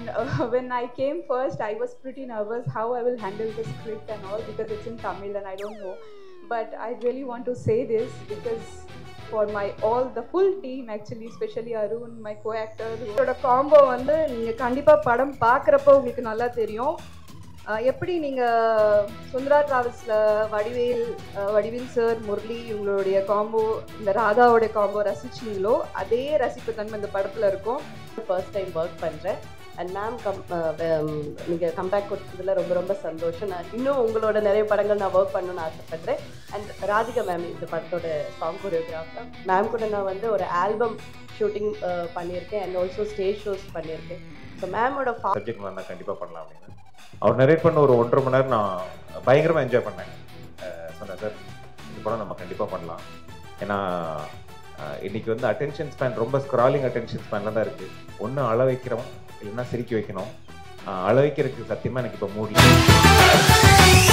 And uh, when I came first, I was pretty nervous how I will handle the script and all because it's in Tamil and I don't know. But I really want to say this because for my all the full team actually, especially Arun, my co-actor, who இதோட combo வந்து நீங்கள் கண்டிப்பாக படம் பார்க்குறப்ப உங்களுக்கு நல்லா தெரியும் அஹ் எப்படி நீங்கள் சுந்தரா டிராவல்ஸில் வடிவேல் அஹ் வடிவேல் சார் முரளி இவங்களுடைய காம்போ இந்த ராதாவோட காம்போ ரசிச்சிங்களோ அதே ரசிப்பு தன்மை இந்த படத்தில் இருக்கும் ஃபர்ஸ்ட் டைம் ஒர்க் பண்ணுறேன் அண்ட் மேம் கம் நீங்கள் கம்பேக் கொடுத்ததுல ரொம்ப ரொம்ப சந்தோஷம் நான் இன்னும் உங்களோட நிறைய படங்கள் நான் ஒர்க் பண்ணணும்னு ஆசைப்படுறேன் அண்ட் ராதிகா மேம் இந்த படத்தோட சாங் கொரியோகிராஃபர் மேம் கூட நான் வந்து ஒரு ஆல்பம் ஷூட்டிங் பண்ணியிருக்கேன் அண்ட் ஆல்சோ ஸ்டேஜ் ஷோஸ் பண்ணியிருக்கேன் ஸோ மேமோட ஃபா சப்ஜெக்ட் நான் கண்டிப்பாக பண்ணலாம் அப்படின்னு அவர் நரேட் பண்ண ஒரு ஒன்றரை மணி நேரம் நான் பயங்கரமாக என்ஜாய் பண்ணேன் அஹ் சொன்னேன் சார் இந்த படம் நம்ம கண்டிப்பாக பண்ணலாம் ஏன்னா அஹ் இன்னைக்கு வந்து அட்டென்ஷன் ஸ்பேன் ரொம்ப ஸ்க்ராலிங் அட்டென்ஷன் ஸ்பேனில் தான் இருக்குது ஒன்று அழ வைக்கிறோம் இல்லைன்னா சிரிக்க வைக்கணும் அஹ் அழ வைக்கிறதுக்கு சத்தியமாக எனக்கு இப்போ மூடல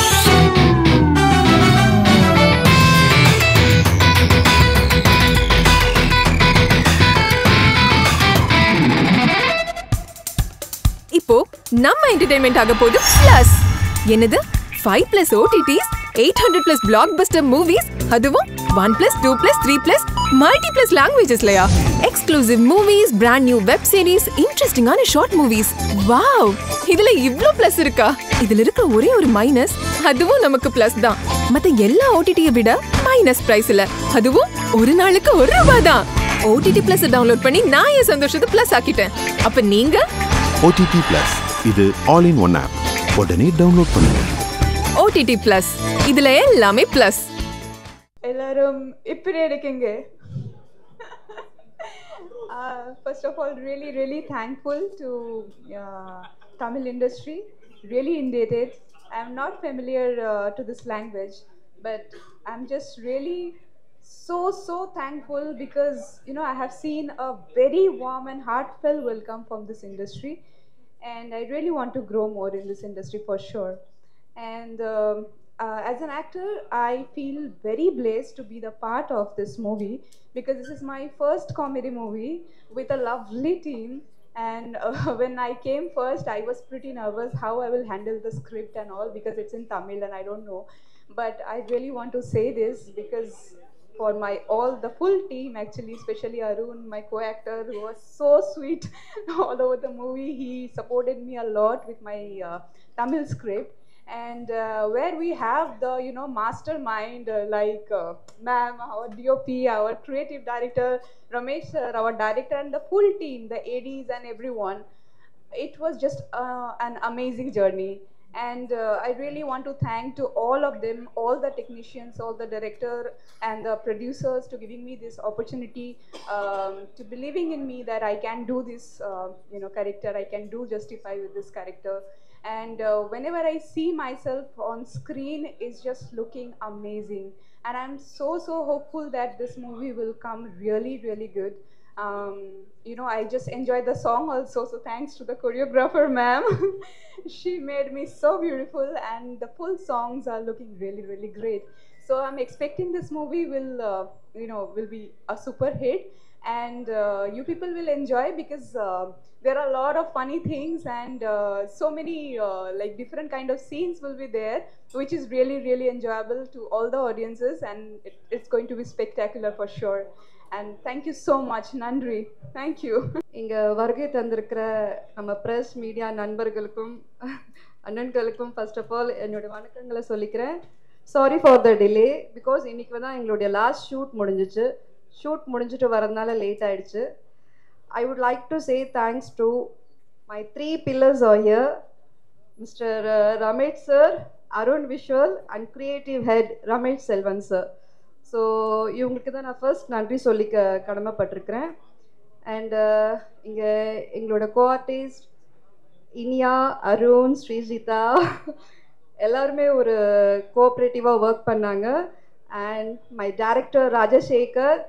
இப்போ நம்ம என்டர்டைன்மெண்ட் ஆக போகுது பிளஸ் என்னது five plus OTTs eight hundred plus blockbuster movies அதுவும் one plus two plus three plus multi plus லாங்குவேஜஸ்லயா exclusive movies brand new web series இன்ட்ரெஸ்டிங்கான ஷார்ட் மூவிஸ் வாவ் இதுல இவ்ளோ பிளஸ் இருக்கா இதுல இருக்கிற ஒரே ஒரு மைனஸ் அதுவும் நமக்கு பிளஸ் தான் மத்த எல்லா ஓடிடியை விட மைனஸ் பிரைஸ்ல அதுவும் ஒரு நாளுக்கு ஒரு ரூபாய் தான் ஓடிடி பிளஸ் டவுன்லோட் பண்ணி நான் என் சந்தோஷத்தை பிளஸ் ஆக்கிட்டேன் அப்ப நீங்க ஓடிடி பிளஸ் இது ஆல் இன் ஒன் ஆப் உடனே டவுன்லோட் பண்ணுங்க ஓடிடி பிளஸ் இதுல எல்லாமே பிளஸ் எல்லாரும் இப்படி இருக்கீங்க uh, first of all really really thankful to uh, tamil industry really indebted i'm not familiar uh, to this language but i'm just really so so thankful because you know i have seen a very warm and heartfelt welcome from this industry and i really want to grow more in this industry for sure and um, uh, as an actor i feel very blessed to be the part of this movie because this is my first comedy movie with a lovely team and uh, when i came first i was pretty nervous how i will handle the script and all because it's in tamil and i don't know but i really want to say this because for my all the full team actually especially arun my co-actor who was so sweet all over the movie he supported me a lot with my uh, tamil script and uh, where we have the you know mastermind uh, like uh, ma'am our dop our creative director ramesh sir our director and the full team the ads and everyone it was just uh, an amazing journey and uh, i really want to thank to all of them all the technicians all the director and the producers to giving me this opportunity um, to believing in me that i can do this uh, you know character i can do justify with this character and uh, whenever i see myself on screen it's just looking amazing and i'm so so hopeful that this movie will come really really good um, you know i just enjoyed the song also so thanks to the choreographer ma'am she made me so beautiful and the full songs are looking really really great so i'm expecting this movie will uh, you know will be a super hit and uh, you people will enjoy because uh, there are a lot of funny things and uh, so many uh, like different kind of scenes will be there which is really really enjoyable to all the audiences and it, it's going to be spectacular for sure and thank you so much nandri thank you இங்கே வருகை தந்திருக்கிற நம்ம press media நண்பர்களுக்கும் அண்ணன்களுக்கும் first of all என்னுடைய வணக்கங்களை சொல்லிக்கிறேன் sorry for the delay because இன்னைக்கு தான் எங்களுடைய லாஸ்ட் ஷூட் முடிஞ்சிச்சு ஷூட் முடிஞ்சிட்டு வரதுனால லேட் ஆயிடுச்சு I would like to say thanks to my three pillars are here mister Ramesh sir Arun visual and creative head Ramesh Selvan sir so இவங்களுக்கு தான் நான் ஃபர்ஸ்ட் நன்றி சொல்லிக்க கடமைப்பட்டிருக்கிறேன் அண்ட் இங்கே எங்களோட கோஆர்டிஸ்ட் இனியா அருண் ஸ்ரீஜிதா எல்லாருமே ஒரு கோஆப்ரேட்டிவாக ஒர்க் பண்ணாங்க and my director Rajasekar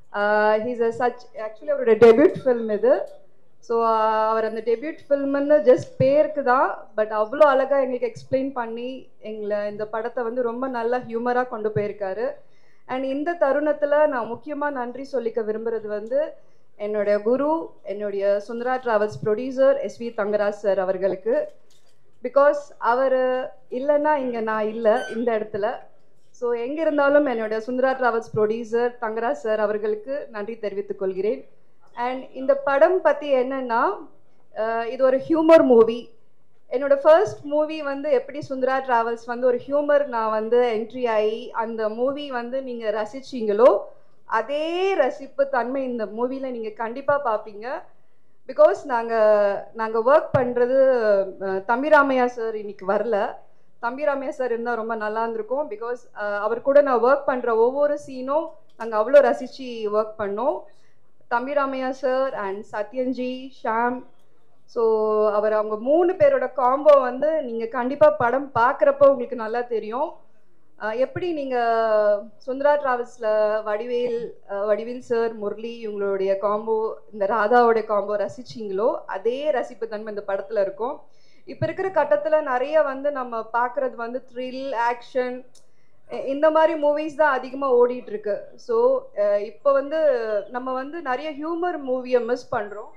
he's a such actually அவரோட டெபியூட் ஃபில்ம் இது ஸோ அவர் அந்த டெபியூட் ஃபில்ம்னு ஜஸ்ட் பேருக்கு தான் பட் அவ்வளோ அழகாக எங்களுக்கு எக்ஸ்பிளைன் பண்ணி எங்களை இந்த படத்தை வந்து ரொம்ப நல்லா ஹியூமராக கொண்டு போயிருக்காரு அண்ட் இந்த தருணத்தில் நான் முக்கியமாக நன்றி சொல்லிக்க விரும்புகிறது வந்து என்னுடைய குரு என்னுடைய Sundara Travels producer SV Thangaraj sir அவர்களுக்கு பிகாஸ் அவர் இல்லைன்னா இங்கே நான் இல்லை இந்த இடத்துல ஸோ எங்கே இருந்தாலும் என்னுடைய Sundara Travels producer Thangaraj sir அவர்களுக்கு நன்றி தெரிவித்துக் கொள்கிறேன் அண்ட் இந்த படம் பற்றி என்னன்னா அஹ், இது ஒரு ஹியூமர் மூவி என்னோட ஃபர்ஸ்ட் மூவி வந்து எப்படி சுந்தரா டிராவல்ஸ் வந்து ஒரு ஹியூமர் நான் வந்து என்ட்ரி ஆகி அந்த மூவி வந்து நீங்கள் ரசிச்சீங்களோ அதே ரசிப்பு தன்மை இந்த மூவியில் நீங்கள் கண்டிப்பாக பார்ப்பீங்க பிகாஸ் நாங்கள் நாங்கள் ஒர்க் பண்ணுறது தம்பிராமையா சார் இன்னைக்கு வரல தம்பிராமையா சார் இருந்தால் ரொம்ப நல்லா இருந்திருக்கும் பிகாஸ் அவர் கூட நான் ஒர்க் பண்ணுற ஒவ்வொரு சீனும் நாங்கள் அவ்வளோ ரசித்து ஒர்க் பண்ணோம் Thambiramaiah sir and Sathyanji Shaam so அவர் அவங்க மூணு பேரோட காம்போ வந்து நீங்கள் கண்டிப்பாக படம் பார்க்குறப்ப உங்களுக்கு நல்லா தெரியும் அஹ் எப்படி நீங்கள் சுந்தரா டிராவல்ஸில் வடிவேல் அஹ் வடிவேல் சார் முரளி இவங்களுடைய காம்போ இந்த ராதாவோட காம்போ ரசிச்சிங்களோ அதே ரசிப்பு தன்மை இந்த படத்தில் இருக்கும் இப்போ இருக்கிற கட்டத்தில் நிறைய வந்து நம்ம பார்க்குறது வந்து த்ரில் ஆக்ஷன் இந்த மாதிரி மூவிஸ் தான் அதிகமாக ஓடிட்டு இருக்கு ஸோ இப்போ வந்து நம்ம வந்து நிறைய ஹியூமர் மூவியை மிஸ் பண்ணுறோம்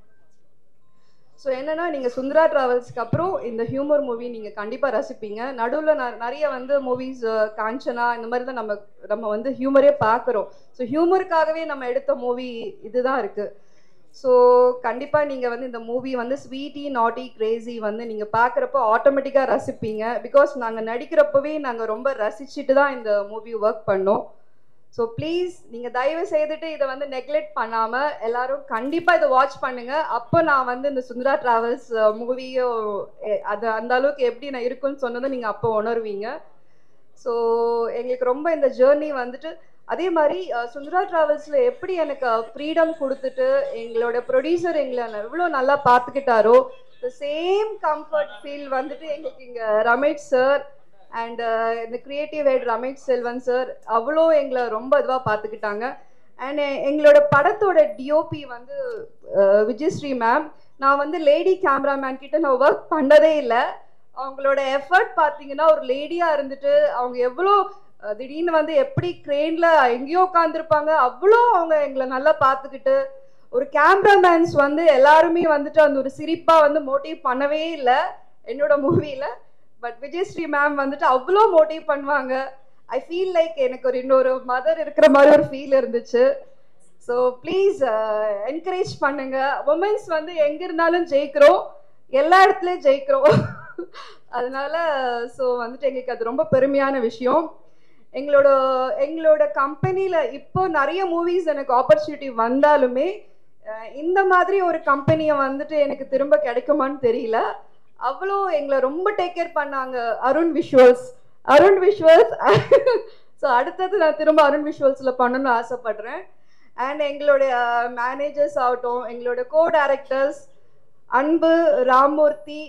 ஸோ என்னன்னா நீங்கள் சுந்தரா டிராவல்ஸ்க்கு அப்புறம் இந்த ஹியூமர் மூவி நீங்கள் கண்டிப்பாக ரசிப்பீங்க நடுவில் நிறைய வந்து மூவிஸ் காஞ்சனா இந்த மாதிரி தான் நம்ம நம்ம வந்து ஹியூமரே பார்க்குறோம் ஸோ ஹியூமருக்காகவே நம்ம எடுத்த மூவி இதுதான் இருக்குது ஸோ கண்டிப்பாக நீங்கள் வந்து இந்த மூவி வந்து ஸ்வீட்டி நாட்டி கிரேசி வந்து நீங்கள் பார்க்குறப்போ ஆட்டோமேட்டிக்காக ரசிப்பீங்க பிகாஸ் நாங்கள் நடிக்கிறப்பவே நாங்கள் ரொம்ப ரசிச்சுட்டு தான் இந்த மூவி ஒர்க் பண்ணோம் ஸோ ப்ளீஸ் நீங்கள் தயவு செய்துட்டு இதை வந்து நெக்லெக்ட் பண்ணாமல் எல்லாரும் கண்டிப்பாக இதை வாட்ச் பண்ணுங்க அப்போ நான் வந்து இந்த சுந்தரா டிராவல்ஸ் மூவியோ அது அந்த அளவுக்கு எப்படி நான் இருக்குன்னு சொன்னதை நீங்கள் அப்போ உணர்வீங்க ஸோ எங்களுக்கு ரொம்ப இந்த ஜேர்னி வந்துட்டு அதே மாதிரி அஹ், சுந்தரா டிராவல்ஸில் எப்படி எனக்கு ஃப்ரீடம் கொடுத்துட்டு எங்களோட ப்ரொடியூசர் எங்களை எவ்வளோ நல்லா பார்த்துக்கிட்டாரோ த சேம் கம்ஃபர்ட் ஃபீல் வந்துட்டு எங்களுக்கு இங்கே ரமேஷ் சார் அண்ட் இந்த creative head Ramesh Selvan sir அவ்வளோ எங்களை ரொம்ப இதுவாக பார்த்துக்கிட்டாங்க அண்ட் எங்களோட படத்தோட டிஓபி வந்து அஹ், விஜயஸ்ரீ மேம் நான் வந்து லேடி கேமராமேன் கிட்ட நான் ஒர்க் பண்ணதே இல்லை அவங்களோட எஃபர்ட் பார்த்தீங்கன்னா ஒரு லேடியாக இருந்துட்டு அவங்க எவ்வளோ அஹ், திடீர்னு வந்து எப்படி க்ரெயினில் எங்கேயோ உட்காந்துருப்பாங்க அவ்வளோ அவங்க எங்களை நல்லா பார்த்துக்கிட்டு ஒரு கேமராமேன்ஸ் வந்து எல்லாருமே வந்துட்டு அந்த ஒரு சிரிப்பாக வந்து மோட்டிவ் பண்ணவே இல்லை என்னோட மூவியில் பட் விஜயஸ்ரீ மேம் வந்துட்டு அவ்வளோ மோட்டிவ் பண்ணுவாங்க ஐ ஃபீல் லைக் எனக்கு ஒரு இன்னொரு மதர் இருக்கிற மாதிரி ஒரு ஃபீல் இருந்துச்சு ஸோ ப்ளீஸ் என்கரேஜ் பண்ணுங்க உமன்ஸ் வந்து எங்க இருந்தாலும் ஜெயிக்கிறோம் எல்லா இடத்துலையும் ஜெயிக்கிறோம் அதனால ஸோ வந்துட்டு எங்களுக்கு அது ரொம்ப பெருமையான விஷயம் எங்களோட எங்களோட கம்பெனியில் இப்போ நிறைய மூவிஸ் எனக்கு ஆப்பர்ச்சுனிட்டி வந்தாலுமே அஹ், இந்த மாதிரி ஒரு கம்பெனியை வந்துட்டு எனக்கு திரும்ப கிடைக்குமான்னு தெரியல அவ்வளோ எங்களை ரொம்ப டேக் கேர் பண்ணாங்க Arun visuals Arun visuals so அடுத்தது நான் திரும்ப அருண் விஷுவல்ஸில் பண்ணணும்னு ஆசைப்படுறேன் அண்ட் எங்களுடைய மேனேஜர்ஸ் ஆகட்டும் எங்களோட co directors Anbu Ramurthy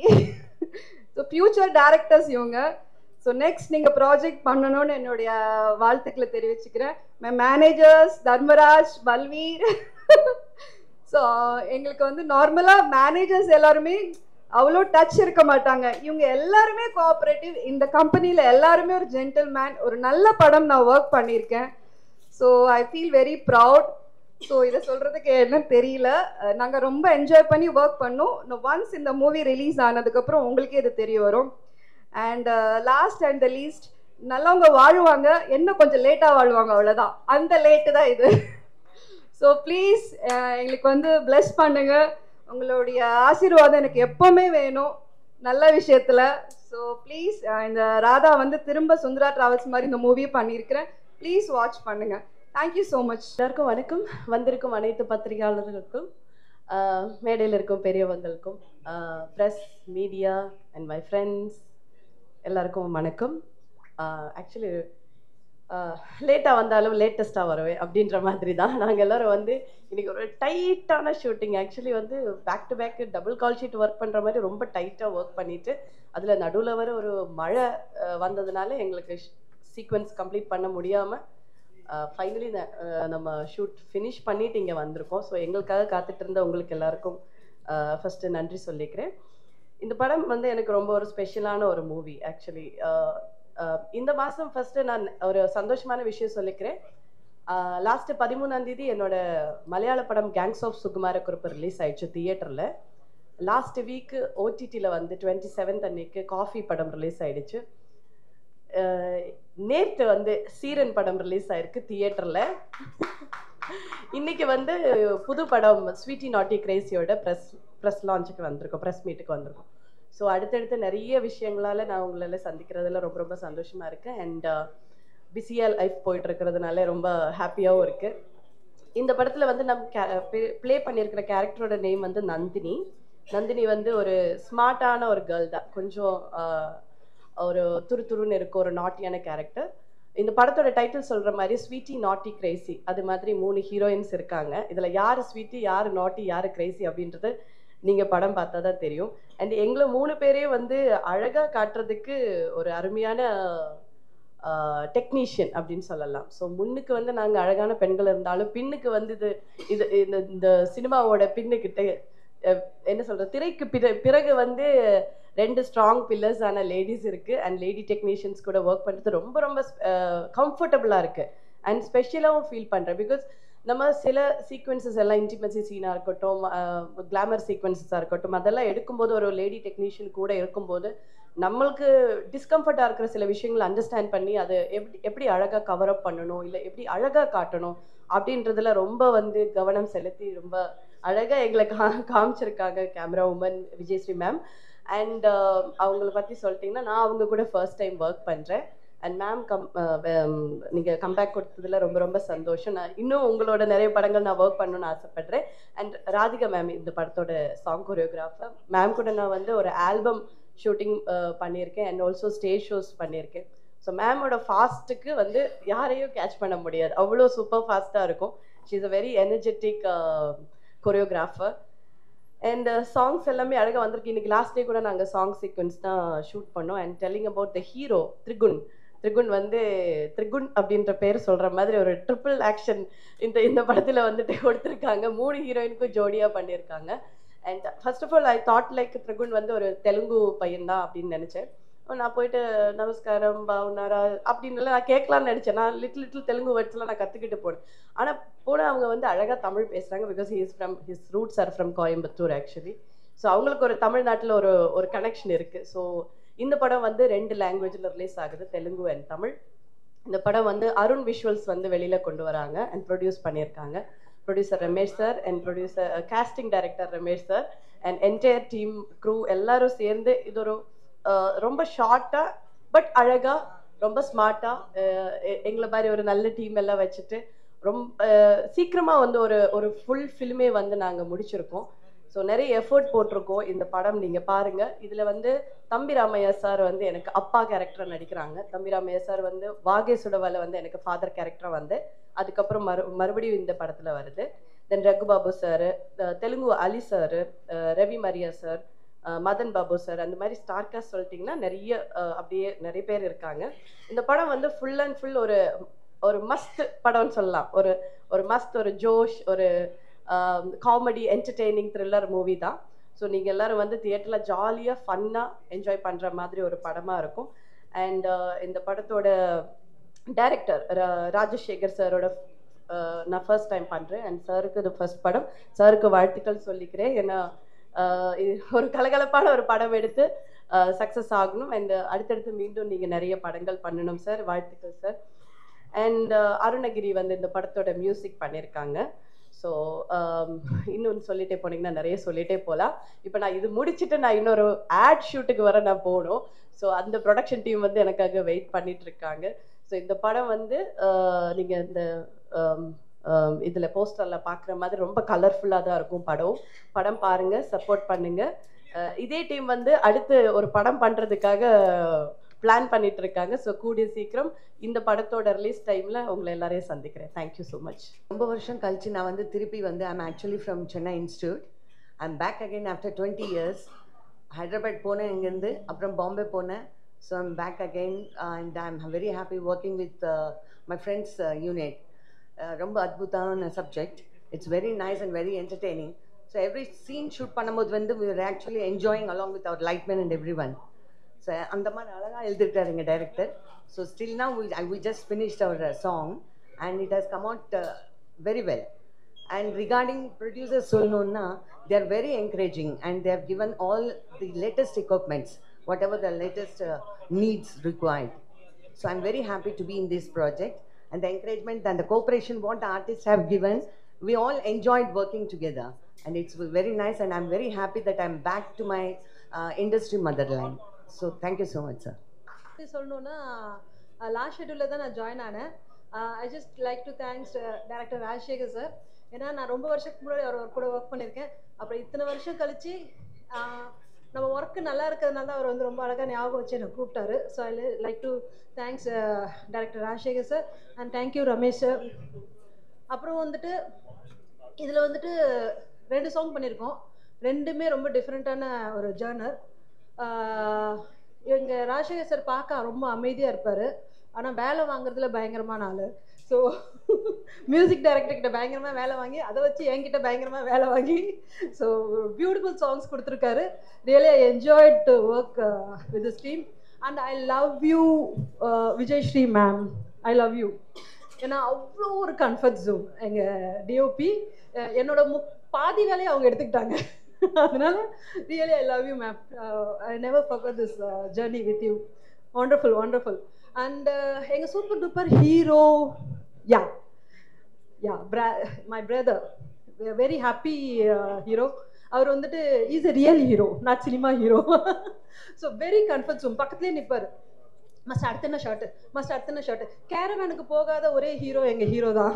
so future directors இவங்க ஸோ நெக்ஸ்ட் நீங்கள் ப்ராஜெக்ட் பண்ணணும்னு என்னுடைய வாழ்த்துக்களை தெரிவிச்சுக்கிறேன் my managers Dharmaraj Balveer so எங்களுக்கு வந்து நார்மலாக மேனேஜர்ஸ் எல்லாருமே அவ்வளோ டச் இருக்க மாட்டாங்க இவங்க எல்லாருமே கோஆப்ரேட்டிவ் இந்த கம்பெனியில் எல்லாருமே ஒரு ஜென்டில்மேன் ஒரு நல்ல படம் நான் ஒர்க் பண்ணியிருக்கேன் so I feel very proud so இதை சொல்கிறதுக்கு என்னன்னு தெரியல நாங்கள் ரொம்ப என்ஜாய் பண்ணி ஒர்க் பண்ணோம் ஒன்ஸ் இந்த மூவி ரிலீஸ் ஆனதுக்கப்புறம் உங்களுக்கே இது தெரிய வரும் and last and the least நல்லவங்க வாழ்வாங்க என்ன கொஞ்சம் லேட்டாக வாழ்வாங்க அவ்வளோதான் அந்த லேட்டு தான் இது ஸோ ப்ளீஸ் எங்களுக்கு வந்து ப்ளெஸ் பண்ணுங்க உங்களுடைய ஆசீர்வாதம் எனக்கு எப்போவுமே வேணும் நல்ல விஷயத்தில் ஸோ ப்ளீஸ் இந்த ராதா வந்து திரும்ப சுந்தரா டிராவல்ஸ் மாதிரி இந்த மூவியை பண்ணியிருக்கிறேன் ப்ளீஸ் வாட்ச் பண்ணுங்க தேங்க்யூ ஸோ மச் எல்லாருக்கும் வணக்கம் வந்திருக்கும் அனைத்து பத்திரிகையாளர்களுக்கும் ஆஹ், மேடையில் இருக்கும் பெரியவங்களுக்கும் press media and my friends எல்லாருக்கும் வணக்கம் ஆக்சுவலி லேட்டாக வந்தாலும் லேட்டஸ்ட்டாக வருவேன் அப்படின்ற மாதிரி தான் நாங்கள் எல்லாரும் வந்து இன்னைக்கு ஒரு டைட்டான ஷூட்டிங் ஆக்சுவலி வந்து back to back double call sheet work பண்ணுற மாதிரி ரொம்ப டைட்டாக ஒர்க் பண்ணிட்டு அதில் நடுவில் வர ஒரு மழை ஆஹ், வந்ததுனால எங்களுக்கு சீக்வன்ஸ் கம்ப்ளீட் பண்ண முடியாமல் ஃபைனலி நம்ம ஷூட் ஃபினிஷ் பண்ணிட்டு இங்கே வந்திருக்கோம் ஸோ எங்களுக்காக காத்துட்டு இருந்த உங்களுக்கு எல்லாருக்கும் ஃபஸ்ட்டு நன்றி சொல்லிக்கிறேன் இந்த படம் வந்து எனக்கு ரொம்ப ஒரு ஸ்பெஷலான ஒரு மூவி ஆக்சுவலி இந்த மாதம் ஃபஸ்ட்டு நான் ஒரு சந்தோஷமான விஷயம் சொல்லிக்கிறேன் லாஸ்ட் பதிமூணாம் தேதி என்னோட மலையாள படம் gangs of Sukumara Kurup release ஆயிடுச்சு தியேட்டரில் லாஸ்ட் வீக் ஓடிடியில் வந்து டுவெண்ட்டி செவன்த் அன்னைக்கு காஃபி படம் ரிலீஸ் ஆயிடுச்சு அஹ் நேத்து வந்து சீரன் படம் ரிலீஸ் ஆயிருக்கு தியேட்டரில் இன்னைக்கு வந்து புது படம் ஸ்வீட்டி நாட்டி கிரேசியோட ப்ரெஸ் ப்ரெஸ் லான்ச்சுக்கு வந்திருக்கோம் ப்ரெஸ் மீட்டுக்கு வந்திருக்கோம் ஸோ அடுத்தடுத்து நிறைய விஷயங்களால நான் உங்களால சந்திக்கிறதுல ரொம்ப ரொம்ப சந்தோஷமா இருக்கேன் அண்ட் பிஸியாக லைஃப் போயிட்டு இருக்கிறதுனால ரொம்ப ஹாப்பியாகவும் இருக்கு இந்த படத்துல வந்து நம்ம ப்ளே பண்ணியிருக்கிற கேரக்டரோட நேம் வந்து நந்தினி நந்தினி வந்து ஒரு ஸ்மார்ட்டான ஒரு கேர்ள் தான் கொஞ்சம் ஆஹ், ஒரு துரு துருன்னு இருக்க ஒரு நாட்டியான கேரக்டர் இந்த படத்தோட டைட்டில் சொல்ற மாதிரி ஸ்வீட்டி நாட்டி கிரேசி அது மாதிரி மூணு ஹீரோயின்ஸ் இருக்காங்க இதுல யாரு ஸ்வீட்டி யாரு நாட்டி யாரு கிரேசி அப்படின்றது நீங்க படம் பார்த்தா தான் தெரியும் அண்ட் எங்களை மூணு பேரையும் வந்து அழகா காட்டுறதுக்கு ஒரு அருமையான டெக்னீஷியன் அப்படின்னு சொல்லலாம் ஸோ முன்னுக்கு வந்து நாங்க அழகான பெண்கள் இருந்தாலும் பின்னுக்கு வந்து இது இது இந்த இந்த சினிமாவோட பின்னுக்கிட்ட அஹ், என்ன சொல்றது திரைக்கு பிற பிறகு வந்து ரெண்டு ஸ்ட்ராங் பில்லர்ஸ் ஆன லேடிஸ் இருக்கு அண்ட் லேடி டெக்னீஷியன்ஸ் கூட ஒர்க் பண்றது ரொம்ப ரொம்ப கம்ஃபர்டபுளா இருக்கு அண்ட் ஸ்பெஷலாகவும் ஃபீல் பண்றேன் பிகாஸ் நம்ம சில சீக்வன்சஸ் எல்லாம் இன்டிமசி சீனாக இருக்கட்டும் கிளாமர் சீக்வன்சஸாக இருக்கட்டும் அதெல்லாம் எடுக்கும்போது ஒரு லேடி டெக்னீஷியன் கூட இருக்கும்போது நம்மளுக்கு டிஸ்கம்ஃபர்ட்டாக இருக்கிற சில விஷயங்களை அண்டர்ஸ்டாண்ட் பண்ணி அதை எப்படி எப்படி அழகாக கவர் அப் பண்ணணும் இல்லை எப்படி அழகாக காட்டணும் அப்படின்றதுல ரொம்ப வந்து கவனம் செலுத்தி ரொம்ப அழகாக எங்களை கா காமிச்சிருக்காங்க camera woman Vijayasri ma'am and அவங்கள பற்றி சொல்லிட்டீங்கன்னா நான் அவங்க கூட ஃபர்ஸ்ட் டைம் ஒர்க் பண்ணுறேன் அண்ட் மேம் கம் நீங்கள் கம்பேக் கொடுத்ததுல ரொம்ப ரொம்ப சந்தோஷம் நான் இன்னும் உங்களோட நிறைய படங்கள் நான் ஒர்க் பண்ணணும்னு ஆசைப்படுறேன் அண்ட் ராதிகா மேம் இந்த படத்தோட சாங் கொரியோகிராஃபர் மேம் கூட நான் வந்து ஒரு ஆல்பம் ஷூட்டிங் பண்ணியிருக்கேன் அண்ட் ஆல்சோ ஸ்டேஜ் ஷோஸ் பண்ணியிருக்கேன் ஸோ மேமோட ஃபாஸ்ட்டுக்கு வந்து யாரையும் கேட்ச் பண்ண முடியாது அவ்வளோ சூப்பர் ஃபாஸ்ட்டாக இருக்கும் she is a very energetic choreographer and songs எல்லாமே அழகாக வந்திருக்கு இன்னைக்கு லாஸ்ட் டே கூட நாங்கள் சாங் சீக்வன்ஸ் தான் ஷூட் பண்ணோம் and telling about the hero Trigun Trigun வந்து த்ரிகுன் அப்படின்ற பேர் சொல்கிற மாதிரி ஒரு ட்ரிபிள் ஆக்ஷன் இந்த இந்த படத்தில் வந்துட்டு கொடுத்துருக்காங்க மூணு ஹீரோயினுக்கும் ஜோடியாக பண்ணியிருக்காங்க and first of all I thought like Trigun வந்து ஒரு தெலுங்கு பையன் தான் அப்படின்னு நினச்சேன் நான் போயிட்டு நமஸ்காரம் பாவுனாரா அப்படின்னு நான் கேட்கலாம்னு நினச்சேன் நான் லிட்டில் லிட்டில் தெலுங்கு வேர்ட்ஸ்லாம் நான் கற்றுக்கிட்டு போனேன் ஆனால் போனால் அவங்க வந்து அழகாக தமிழ் பேசுகிறாங்க because he's from his roots are from Coimbatore actually so அவங்களுக்கு ஒரு தமிழ்நாட்டில் ஒரு ஒரு கனெக்ஷன் இருக்குது ஸோ இந்த படம் வந்து ரெண்டு லாங்குவேஜில் ரிலீஸ் ஆகுது தெலுங்கு அண்ட் தமிழ் இந்த படம் வந்து அருண் விஷுவல்ஸ் வந்து வெளியில் கொண்டு வராங்க அண்ட் ப்ரொடியூஸ் பண்ணியிருக்காங்க producer Ramesh sir and producer casting director Ramesh sir and entire team crew எல்லாரும் சேர்ந்து இது ஒரு அஹ், ரொம்ப ஷார்ட்டாக பட் அழகாக ரொம்ப ஸ்மார்ட்டாக எங்களை மாதிரி ஒரு நல்ல டீம் எல்லாம் வச்சுட்டு ரொம்ப சீக்கிரமாக வந்து ஒரு ஒரு ஃபுல் ஃபில்மே வந்து நாங்கள் முடிச்சிருக்கோம் ஸோ நிறைய எஃபோர்ட் போட்டிருக்கோம் இந்த படம் நீங்கள் பாருங்கள் இதில் வந்து தம்பி ராமையா சார் வந்து எனக்கு அப்பா கேரக்டர் நடிக்கிறாங்க தம்பி ராமையா சார் வந்து வாகே சுடவால வந்து எனக்கு ஃபாதர் கேரக்டராக வந்து அதுக்கப்புறம் மறு மறுபடியும் இந்த படத்தில் வருது then Raghubabu sir Telugu Ali sir Ravi Mariya sir Madan Babu sir அந்த மாதிரி ஸ்டார் காஸ்ட் சொல்லிட்டிங்கன்னா நிறைய அஹ், அப்படியே நிறைய பேர் இருக்காங்க இந்த படம் வந்து ஃபுல் அண்ட் ஃபுல் ஒரு ஒரு மஸ்ட் படம்னு சொல்லலாம் ஒரு ஒரு மஸ்ட் ஒரு ஜோஷ் ஒரு காமெடி என்டர்டெய்னிங் த்ரில்லர் மூவி தான் ஸோ நீங்கள் எல்லாரும் வந்து தியேட்டரில் ஜாலியாக ஃபன்னாக என்ஜாய் பண்ணுற மாதிரி ஒரு படமாக இருக்கும் அண்ட் இந்த படத்தோட டைரக்டர் ராஜசேகர் சாரோட நான் ஃபர்ஸ்ட் டைம் பண்ணுறேன் அண்ட் சாருக்கு இது ஃபர்ஸ்ட் படம் சாருக்கு வாழ்த்துக்கள் சொல்லிக்கிறேன் ஏன்னா ஆஹ் இது ஒரு கலகலப்பான ஒரு படம் எடுத்து சக்ஸஸ் ஆகணும் அண்ட் அடுத்தடுத்து மீண்டும் நீங்கள் நிறைய படங்கள் பண்ணணும் சார் வாழ்த்துக்கள் சார் அண்ட் அருணகிரி வந்து இந்த படத்தோட மியூசிக் பண்ணியிருக்காங்க ஸோ இன்னொன்று சொல்லிட்டே போனீங்கன்னா நிறைய சொல்லிட்டே போகலாம் இப்போ நான் இது முடிச்சுட்டு நான் இன்னொரு ஆட் ஷூட்டுக்கு வர நான் போகணும் ஸோ அந்த ப்ரொடக்ஷன் டீம் வந்து எனக்காக வெயிட் பண்ணிட்டு இருக்காங்க ஸோ இந்த படம் வந்து நீங்கள் இந்த இதில் போஸ்டரில் பார்க்குற மாதிரி ரொம்ப கலர்ஃபுல்லாக தான் இருக்கும் படம் படம் பாருங்கள் சப்போர்ட் பண்ணுங்கள் இதே டீம் வந்து அடுத்து ஒரு படம் பண்ணுறதுக்காக பிளான் பண்ணிட்டு இருக்காங்க ஸோ கூடிய சீக்கிரம் இந்த படத்தோட ரிலீஸ் டைமில் உங்களை எல்லாரையும் சந்திக்கிறேன் தேங்க்யூ ஸோ மச் ரொம்ப வருஷம் கழிச்சு நான் வந்து திருப்பி வந்து I'm actually from Chennai institute I'm back again after twenty years Hyderabad போனேன் இங்கேருந்து அப்புறம் பாம்பே போனேன் so I'm back again and I'm very happy working with my friends unit ரொம்ப அத்புதமான subject it's very nice and very entertaining so every scene shoot பண்ணும்போது வந்து we were actually enjoying along with our lightman and every one so அந்த மாதிரி அழகாக எழுதிருக்காரு எங்கள் director so still now we, I- we just finished our uh, song and it has come out uh, very well. And regarding producers Solnona, they are very encouraging and they have given all the latest equipments, whatever the latest uh, needs required. So I'm very happy to be in this project and the encouragement and the cooperation what the artists have given, we all enjoyed working together and it's very nice and I'm very happy that I'm back to my uh, industry motherland. So thank you so much, sir. எப்படி சொல்லணும்னா last ஷெட்யூலில் தான் நான் join ஆனேன் I just like to thanks director Rajasekhar sir ஏன்னா நான் ரொம்ப வருஷத்துக்கு முன்னாடி அவர் கூட ஒர்க் பண்ணியிருக்கேன் அப்புறம் இத்தனை வருஷம் கழிச்சு ஆஹ், நம்ம ஒர்க்கு நல்லா இருக்கிறதுனால தான் அவர் வந்து ரொம்ப அழகாக ஞாபகம் வச்சு என்னை கூப்பிட்டாரு so I like to thanks director Rajasekhar sir and thank you Ramesh sir அப்புறம் வந்துட்டு இதில் வந்துட்டு ரெண்டு சாங் பண்ணியிருக்கோம் ரெண்டுமே ரொம்ப டிஃப்ரெண்ட்டான ஒரு ஜேர்னர் இவங்க ராஜசேகர் சார் பார்க்க ரொம்ப அமைதியாக இருப்பார் ஆனால் வேலை வாங்குறதுல பயங்கரமான ஆள் ஸோ மியூசிக் டைரக்டர் கிட்ட பயங்கரமாக வேலை வாங்கி அதை வச்சு என்கிட்ட பயங்கரமாக வேலை வாங்கி ஸோ பியூட்டிஃபுல் சாங்ஸ் கொடுத்துருக்காரு really I enjoyed to work with this team and I love you Vijay Sri ma'am I love you ஏன்னா அவ்வளோ ஒரு கம்ஃபர்ட் ஜோன் எங்கள் டிஓபி என்னோட மு பாதி வேலையை அவங்க எடுத்துக்கிட்டாங்க அதனால really I love you ma'am I never forget this journey with you wonderful wonderful and எங்கள் super duper hero yeah yeah bro my brother very happy hero அவர் வந்துட்டு is a real hero not cinema hero so very comfort zone பக்கத்துலேயே நிற்பார் must அடுத்த என்ன short must அடுத்த என்ன short கேரவேனுக்கு போகாத ஒரே ஹீரோ எங்கள் ஹீரோ தான்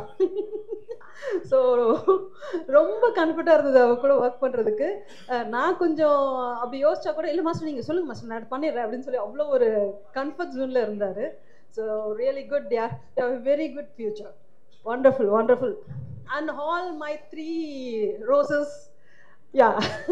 ஸோ ரொம்ப கம்ஃபர்ட்டாக இருந்தது அவ கூட ஒர்க் பண்ணுறதுக்கு நான் கொஞ்சம் அப்படி யோசிச்சா கூட இல்லை மாஸ்டர் நீங்கள் சொல்லுங்கள் மாஸ்டர் நான் பண்ணிடுறேன் அப்படின்னு சொல்லி அவ்வளோ ஒரு கம்ஃபர்ட் ஜோனில் இருந்தார் ஸோ ரியலி குட் யார் very good future wonderful wonderful and all my three roses yeah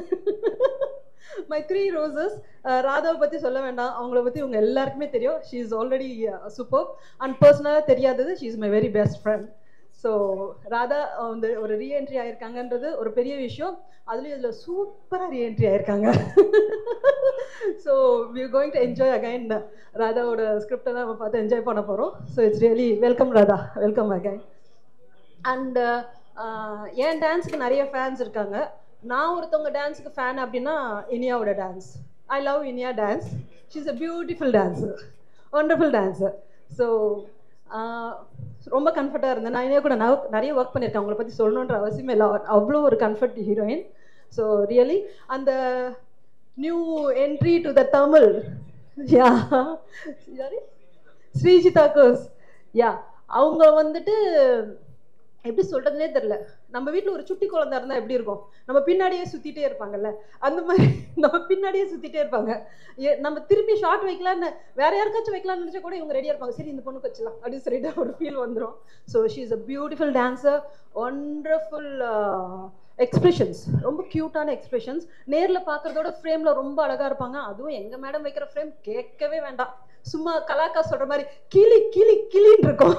my three roses uh, ராதாவை பற்றி சொல்ல வேண்டாம் அவங்கள பற்றி உங்க எல்லாருக்குமே தெரியும் she is already super and பர்சனலாக தெரியாதது she is my very best friend so Radha வந்து ஒரு ரீஎன்ட்ரி ஆயிருக்காங்கன்றது ஒரு பெரிய விஷயம் அதுலேயும் இதில் சூப்பராக ரீஎன்ட்ரி ஆயிருக்காங்க so we going to enjoy again ராதாவோட ஸ்கிரிப்டை தான் நம்ம பார்த்து என்ஜாய் பண்ண போகிறோம் so it's really welcome Radha welcome again and என் டான்ஸுக்கு நிறைய ஃபேன்ஸ் இருக்காங்க நான் ஒருத்தவங்க டான்ஸுக்கு ஃபேன் அப்படின்னா இனியாவோட dance I love Iniya dance she is a beautiful dancer wonderful dancer so ரொம்ப கம்ஃபர்ட்டாக இருந்தேன் நான் இனியா கூட நான் நிறைய ஒர்க் பண்ணியிருக்கேன் அவங்கள பற்றி சொல்லணுன்ற அவசியமே இல்லை அவ்வளோ ஒரு கம்ஃபர்ட் ஹீரோயின் ஸோ ரியலி அந்த new entry to the Tamil யா யாரு ஸ்ரீஜிதா கோஸ் யா அவங்க வந்துட்டு எப்படி சொல்றதுனே தெரில நம்ம வீட்டில் ஒரு சுட்டி குழந்தை இருந்தால் எப்படி இருக்கும் நம்ம பின்னாடியே சுற்றிட்டே இருப்பாங்கல்ல அந்த மாதிரி நம்ம பின்னாடியே சுற்றிட்டே இருப்பாங்க ஏ- நம்ம திருப்பி ஷார்ட் வைக்கலான்னு வேற யாருக்காச்சும் வைக்கலாம்னு நினச்சா கூட இவங்க ரெடியாக இருப்பாங்க சரி இந்த பொண்ணுக்கு வச்சலாம் அப்படின்னு சொல்லிட்டு ஒரு ஃபீல் வந்துடும் so she is a beautiful dancer wonderful expressions ரொம்ப க்யூட்டான எக்ஸ்பிரஷன்ஸ் நேரில் பார்க்குறதோட ஃப்ரேமில் ரொம்ப அழகாக இருப்பாங்க அதுவும் எங்கள் மேடம் வைக்கிற ஃப்ரேம் கேட்கவே வேண்டாம் சும்மா கலாக்கா சொல்கிற மாதிரி கிளி கிளி கிளின்னு இருக்கும்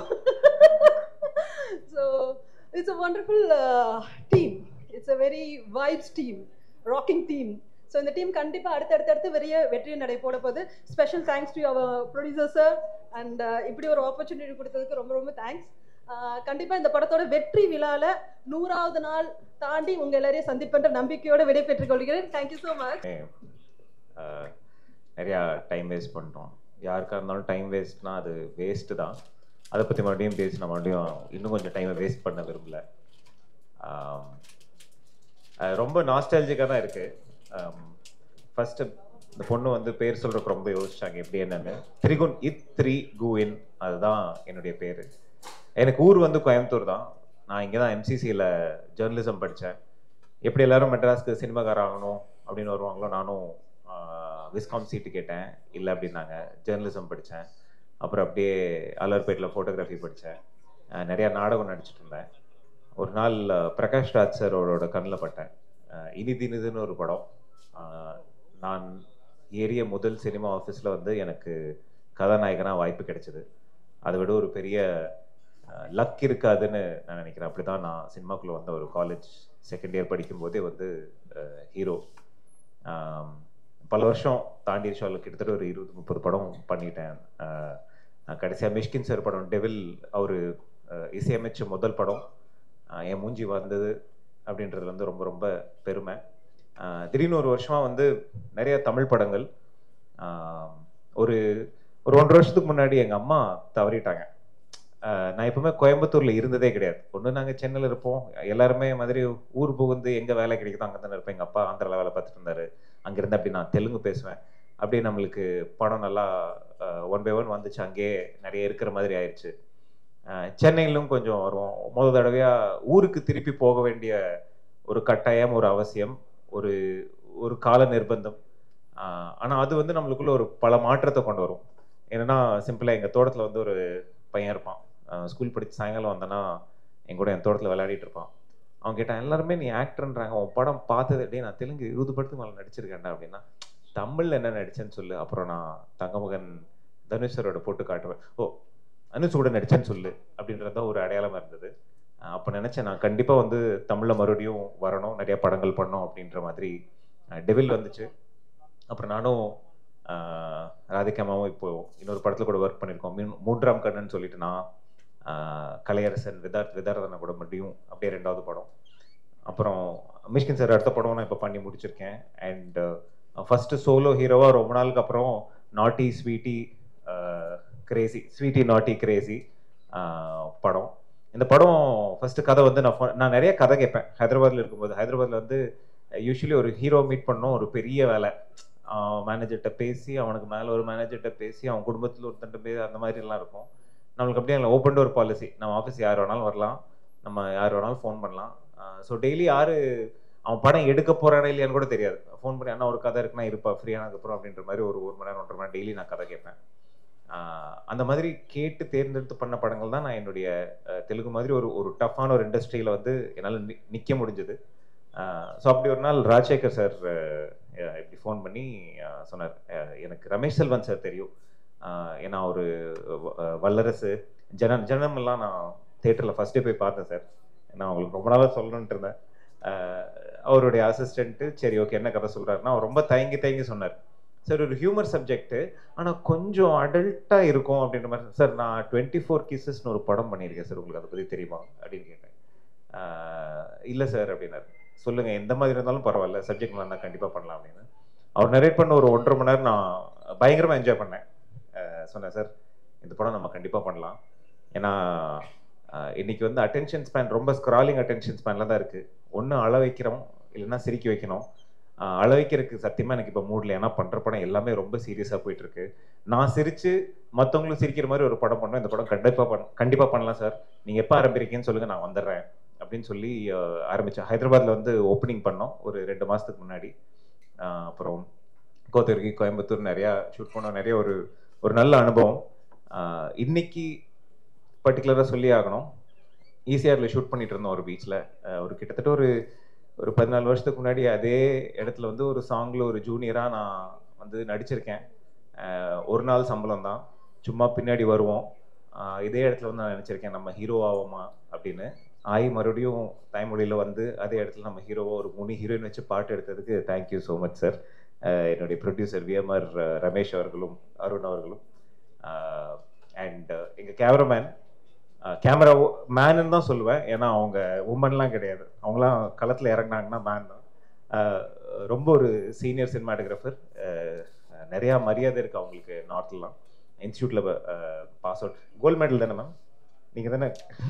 so it's a wonderful team it's a very vibes team rocking team so இந்த டீம் கண்டிப்பாக அடுத்து அடுத்து அடுத்து பெரிய வெற்றி நடை போட போகுது special thanks to our producer sir and இப்படி ஒரு ஆப்பர்ச்சுனிட்டி கொடுத்ததுக்கு ரொம்ப ரொம்ப தேங்க்ஸ் கண்டிப்பாக இந்த படத்தோட வெற்றி விழால நூறாவது நாள் தாண்டி உங்க எல்லாரையும் சந்திப்பென்ற நம்பிக்கையோட விடை பெற்றுக் கொள்கிறேன் தேங்க்யூ ஸோ மச் ஆஹ் நிறையா டைம் வேஸ்ட் பண்ணுறோம் யாருக்காக இருந்தாலும் டைம் வேஸ்ட்னா அது வேஸ்ட்டு தான் அதை பற்றி மறுபடியும் பேசி நான் மறுபடியும் இன்னும் கொஞ்சம் டைமை வேஸ்ட் பண்ண விரும்பல ஆம், அது ரொம்ப நாஸ்டாலஜிக்காக தான் இருக்குது ஃபஸ்ட்டு இந்த பொண்ணு வந்து பேர் சொல்கிறதுக்கு ரொம்ப யோசிச்சாங்க எப்படி என்னன்னு திரிகுன் இத் த்ரீ குவின் அதுதான் என்னுடைய பேர் எனக்கு ஊர் வந்து கோயம்புத்தூர் தான் நான் இங்கே தான் எம்சிசியில் ஜேர்னலிசம் படித்தேன் எப்படி எல்லாரும் மெட்ராஸ்க்கு சினிமாக்கார ஆகணும் அப்படின்னு வருவாங்களோ நானும் விஸ்காம் சீட்டு கேட்டேன் இல்லை அப்படின்னாங்க ஜேர்னலிசம் படித்தேன் அப்புறம் அப்படியே அலர்பேட்டில் ஃபோட்டோகிராஃபி படித்தேன் நிறையா நாடகம் நடிச்சிட்டு இருந்தேன் ஒரு நாள் அஹ், பிரகாஷ் ராஜ் சார் அவரோட கண்ணில் பட்டேன் அஹ், இனிதினிதுன்னு ஒரு படம் அஹ், நான் ஏறிய முதல் சினிமா ஆஃபீஸில் வந்து எனக்கு கதாநாயகனாக வாய்ப்பு கிடைச்சிது அதை விட ஒரு பெரிய லக் இருக்காதுன்னு நான் நினைக்கிறேன் அப்படி தான் நான் சினிமாக்குள்ளே வந்த ஒரு காலேஜ் செகண்ட் இயர் படிக்கும்போதே வந்து ஹீரோ பல வருஷம் தாண்டி ஷாலில் கிட்டத்தட்ட ஒரு இருபது முப்பது படம் பண்ணிட்டேன் அஹ், நான் கடைசியாக மிஷ்கின் சார் படம் டெவில் அவர் அஹ், இசையமைச்ச முதல் படம் அஹ், என் மூஞ்சி வந்தது அப்படின்றது வந்து ரொம்ப ரொம்ப பெருமை அஹ், திடீர்னு ஒரு வருஷமாக வந்து நிறைய தமிழ் படங்கள் அஹ், ஒரு ஒரு ஒன்றரை வருஷத்துக்கு முன்னாடி எங்கள் அம்மா தவறிட்டாங்க அஹ், நான் எப்பவுமே கோயம்புத்தூரில் இருந்ததே கிடையாது ஒன்று நாங்கள் சென்னையில் இருப்போம் எல்லாருமே மாதிரி ஊர் புகுந்து எங்கே வேலை கிடைக்குதோ அங்கே தானே இருப்பேன் எங்கள் அப்பா ஆந்திராவில் வேலை பார்த்துட்டு இருந்தாரு அங்கேருந்து அப்படி நான் தெலுங்கு பேசுவேன் அப்படியே நம்மளுக்கு படம் நல்லா ஒன் பை ஒன் வந்துச்சு அங்கேயே நிறைய இருக்கிற மாதிரி ஆயிடுச்சு அஹ் சென்னையிலும் கொஞ்சம் வரும் முதல் தடவையாக ஊருக்கு திருப்பி போக வேண்டிய ஒரு கட்டாயம் ஒரு அவசியம் ஒரு ஒரு கால நிர்பந்தம் ஆனால் அது வந்து நம்மளுக்குள்ள ஒரு பல மாற்றத்தை கொண்டு வரும் என்னன்னா சிம்பிளாக எங்கள் தோட்டத்தில் வந்து ஒரு பையன் இருப்பான் ஸ்கூல் படித்து சாயங்காலம் வந்தேன்னா என் கூட என் தோட்டத்தில் விளையாடிட்டு இருப்பான் அவன் கேட்டான் எல்லாருமே நீ ஆக்டர்ன்றாங்க உன் படம் பார்த்தது டேய் நான் தெலுங்கு இருபது படத்துக்கு மேலே நடிச்சிருக்கேன்டா அப்படின்னா தமிழ்ல என்ன நடிச்சேன்னு சொல்லு அப்புறம் நான் தங்கமகன் தனுஷரோட போட்டு காட்டுவேன் ஓ அனுஷ் கூட நடிச்சேன்னு சொல்லு அப்படின்றது தான் ஒரு அடையாளமா இருந்தது அஹ் அப்ப நினைச்சேன் நான் கண்டிப்பா வந்து தமிழ்ல மறுபடியும் வரணும் நிறைய படங்கள் பண்ணணும் அப்படின்ற மாதிரி டெவில் வந்துச்சு அப்புறம் நானும் அஹ், ராதிகாமாவும் இப்போ இன்னொரு படத்துல கூட ஒர்க் பண்ணியிருக்கோம் மீன்- மூன்றாம் கண்ணன் சொல்லிட்டு நான் அஹ், கலையரசன் விதார்த் விதார்த்தனை கூட மறுபடியும் அப்படியே ரெண்டாவது படம் அப்புறம் மிஷ்கின் சார் அடுத்த படம் நான் இப்போ பண்ணி முடிச்சிருக்கேன் அண்ட் ஃபர்ஸ்ட் சோலோ ஹீரோவா ரொம்ப நாளுக்கு அப்புறம் naughty sweety crazy sweety naughty crazy படம் இந்த படம் ஃபர்ஸ்ட் கதை வந்து நான் phone- நான் நிறைய கதை கேட்பேன் ஹைதராபாத்ல இருக்கும்போது ஹைதராபாத்ல வந்து யூஸ்வலி ஒரு ஹீரோ மீட் பண்ணோம் ஒரு பெரிய வேலை மேனேஜர்கிட்ட பேசி அவனுக்கு மேலே ஒரு மேனேஜர்கிட்ட பேசி அவன் குடும்பத்தில் ஒருத்தன்ட்ட பேசி அந்த மாதிரி எல்லாம் இருக்கும் நம்மளுக்கு அப்படியே இல்லை ஓப்பன் டோர் பாலிசி நம்ம ஆஃபீஸ் யார் வேணாலும் வரலாம் நம்ம யார் வேணாலும் ஃபோன் பண்ணலாம் ஸோ டெய்லி யாரு அவன் படம் எடுக்க போறானா இல்லையான்னு கூட தெரியாது ஃபோன் பண்ணி அண்ணா ஒரு கதை இருக்குன்னா இருப்பா ஃப்ரீயானதுக்கப்புறம் அப்படின்ற மாதிரி ஒரு ஒரு மணி நேரம் ஒன்றரை மணி நேரம் டெய்லி நான் கதை கேட்பேன் ஆஹ் அந்த மாதிரி கேட்டு தேர்ந்தெடுத்து பண்ண படங்கள் தான் நான் என்னுடைய அஹ், தெலுங்கு மாதிரி ஒரு ஒரு டஃப்பான ஒரு இண்டஸ்ட்ரியில் வந்து என்னால் நி நிற்க முடிஞ்சது ஸோ அப்படி ஒரு நாள் ராஜசேகர் சார் இப்படி ஃபோன் பண்ணி அஹ், சொன்னார் அஹ், எனக்கு ரமேஷ் செல்வன் சார் தெரியும் ஆஹ், ஏன்னா ஒரு வ- வல்லரசு ஜன ஜனமெல்லாம் நான் தேட்டரில் ஃபர்ஸ்ட் டே போய் பார்த்தேன் சார் நான் உங்களுக்கு ரொம்ப நாளாக சொல்லணுன்ட்டு இருந்தேன் ஆஹ், அவருடைய அசிஸ்டண்ட்டு சரி ஓகே என்ன கதை சொல்கிறாருன்னா அவர் ரொம்ப தயங்கி தயங்கி சொன்னார் சார் ஒரு ஹியூமர் சப்ஜெக்ட் ஆனால் கொஞ்சம் அடல்ட்டாக இருக்கும் அப்படின்ற மாதிரி சார் நான் டுவெண்ட்டி ஃபோர் கிசஸ்னு ஒரு படம் பண்ணியிருக்கேன் சார் உங்களுக்கு அதை பற்றி தெரியுமா அப்படின்னு கேட்டேன் இல்லை சார் அப்படின்னாரு சொல்லுங்க எந்த மாதிரி இருந்தாலும் பரவாயில்ல சப்ஜெக்ட் நான் கண்டிப்பாக பண்ணலாம் அப்படின்னு அவர் நரேட் பண்ண ஒரு ஒன்றரை மணி நேரம் நான் பயங்கரமாக என்ஜாய் பண்ணேன் ஆஹ் சொன்னேன் சார் இந்த படம் நம்ம கண்டிப்பாக பண்ணலாம் ஏன்னா ஆஹ் இன்னைக்கு வந்து அட்டென்ஷன் ஸ்பேன் ரொம்ப ஸ்க்ராலிங் அட்டென்ஷன் ஸ்பேனில் தான் இருக்குது ஒன்று அழ வைக்கிறோம் இல்லைன்னா சிரிக்க வைக்கணும் ஆஹ் அழ வைக்கிறதுக்கு சத்தியமாக எனக்கு இப்போ மூடில் ஏன்னா பண்ணுற படம் எல்லாமே ரொம்ப சீரியஸாக போயிட்டு இருக்கு நான் சிரிச்சு மற்றவங்களும் சிரிக்கிற மாதிரி ஒரு படம் பண்ணோம் இந்த படம் கண்டிப்பாக பண் கண்டிப்பாக பண்ணலாம் சார் நீங்கள் எப்போ ஆரம்பிக்கிறீங்கன்னு சொல்லுங்கள் நான் வந்துடுறேன் அப்படின்னு சொல்லி ஆஹ் ஆரம்பிச்சேன் ஹைதராபாத்தில் வந்து ஓப்பனிங் பண்ணோம் ஒரு ரெண்டு மாதத்துக்கு முன்னாடி ஆஹ் அப்புறம் கோத்தகிரி கோயம்புத்தூர் நிறையா ஷூட் பண்ணோம் நிறைய ஒரு ஒரு நல்ல அனுபவம் ஆஹ் இன்னைக்கு பர்டிகுலராக சொல்லி ஆகணும் ஈசிஆரில் ஷூட் பண்ணிட்டு இருந்தோம் ஒரு பீச்சில் ஒரு கிட்டத்தட்ட ஒரு ஒரு பதினாலு வருஷத்துக்கு முன்னாடி அதே இடத்துல வந்து ஒரு சாங்கில் ஒரு ஜூனியராக நான் வந்து நடிச்சிருக்கேன் ஆஹ் ஒரு நாள் சம்பளம் தான் சும்மா பின்னாடி வருவோம் ஆஹ் இதே இடத்துல வந்து நான் நினச்சிருக்கேன் நம்ம ஹீரோ ஆவோமா அப்படின்னு ஆகி மறுபடியும் தாய்மொழியில் வந்து அதே இடத்துல நம்ம ஹீரோவா ஒரு மூணு ஹீரோயின் வச்சு பாட்டு எடுத்ததுக்கு தேங்க்யூ ஸோ மச் சார் என்னுடைய ப்ரொடியூசர் விஎம்ஆர் ரமேஷ் அவர்களும் அருண் அவர்களும் அண்ட் எங்கள் கேமராமேன் கேமரா மேனுன்னு தான் சொல்லுவேன் ஏன்னா அவங்க உமன்லாம் கிடையாது அவங்களாம் களத்தில் இறங்குனாங்கன்னா மேன் தான் ஆஹ் ரொம்ப ஒரு சீனியர் சினிமாட்டோகிராஃபர் நிறையா மரியாதை இருக்குது அவங்களுக்கு நார்த்லாம் இன்ஸ்டியூட்டில் பாஸ் அவுட் கோல்டு மெடல் தானே மேம் நீங்கள் தானே